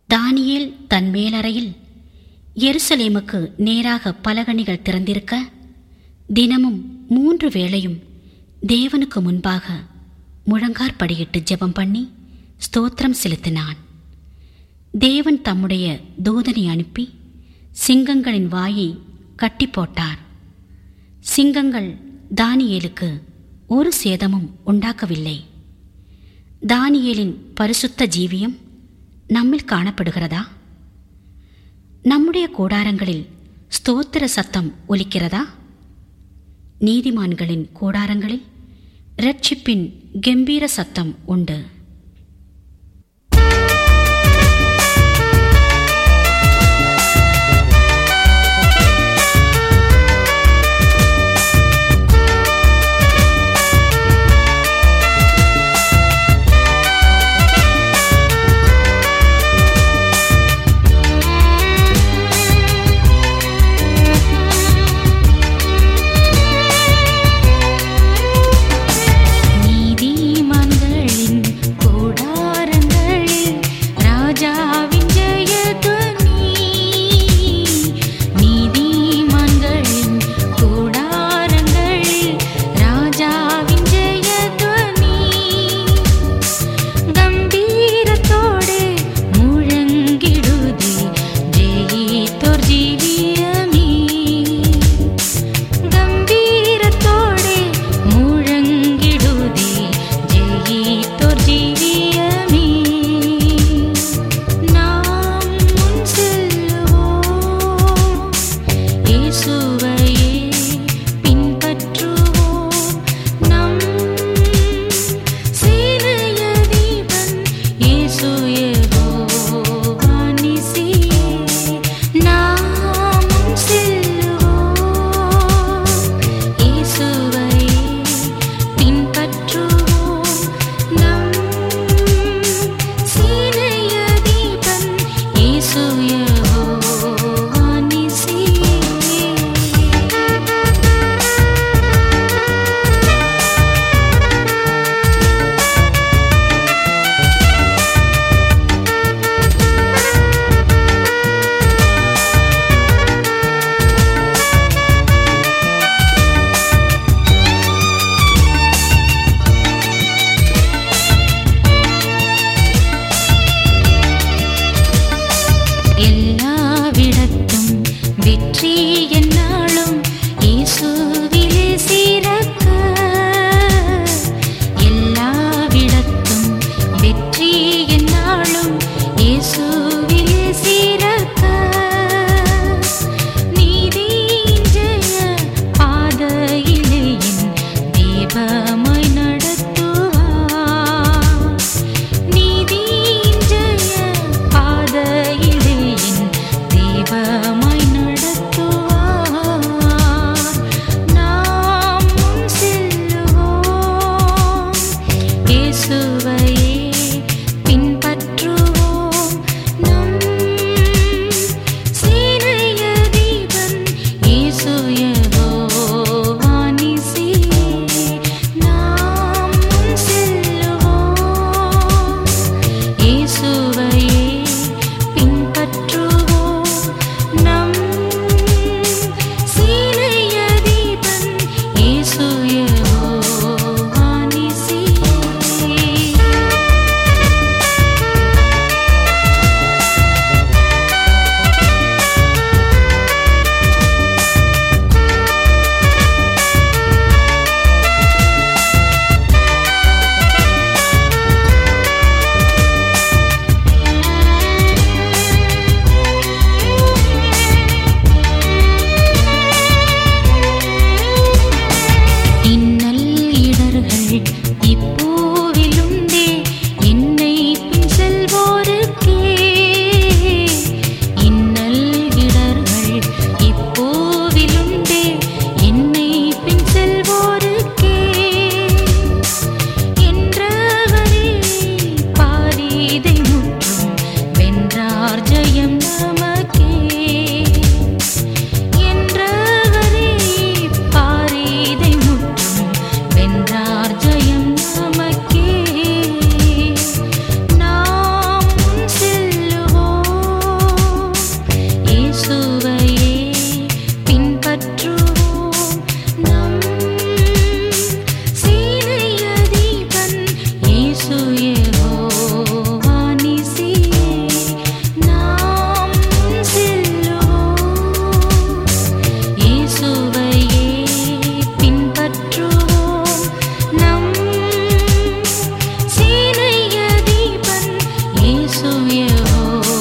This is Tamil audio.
தானியேல் தன் மேலறையில் எருசலேமுக்கு நேராக பலகணிகள் திறந்திருக்க தினமும் மூன்று வேளையும் தேவனுக்கு முன்பாக முழங்கார்படியிட்டு ஜெபம் பண்ணி ஸ்தோத்திரம் செலுத்தினான் தேவன் தம்முடைய தூதனை அனுப்பி சிங்கங்களின் வாயை கட்டி போட்டார் சிங்கங்கள் தானியேலுக்கு ஒரு சேதமும் உண்டாக்கவில்லை தானியேலின் பரிசுத்த ஜீவியம் நம்மில் காணப்படுகிறதா நம்முடைய கூடாரங்களில் ஸ்தோத்திர சத்தம் ஒலிக்கிறதா நீதிமான்களின் கூடாரங்களில் இரட்சிப்பின் கெம்பீர சத்தம் உண்டு நீதிமான்களின் கூடாரங்களில் ராஜாவின் ஜெயதுவனி நீதிமான்களின் கூடாரங்களில் ராஜாவின் ஜெயதுவனி கம்பீரத்தோடு முழங்கிடுதே ஜெயித்தோர் ஜீவியமே கம்பீரத்தோடு முழங்கிடுதே ஜெயித்தோர் ஜீவியமே நாம் முன் செல்லுவோம் இயேசுவையே பின்பற்றுவோம் நம் சீனையதீபன் இயேசு யெகோவா நிசியே நாம் முன் செல்லுவோம் இயேசுவையே பின்பற்றுவோம் நம் சீனையதீபன் இயேசு யெகோவா நிசியே எல்லாவிடத்தும் வெற்றி என்னாலும் இயேசுவிலே சிறக்க எல்லாவிடத்தும் வெற்றி என்னாலும் இயேசுவிலே சிறக்க நீதியின் ஜெய பாதையிலே என் தீபமாய் நடத்துவார் நீதியின் ஜெய பாதையிலே என் தீபமாய் நடத்துவார் நாம் முன் செல்லுவோம் இயேசுவையே பின்பற்றுவோம் யெகோவா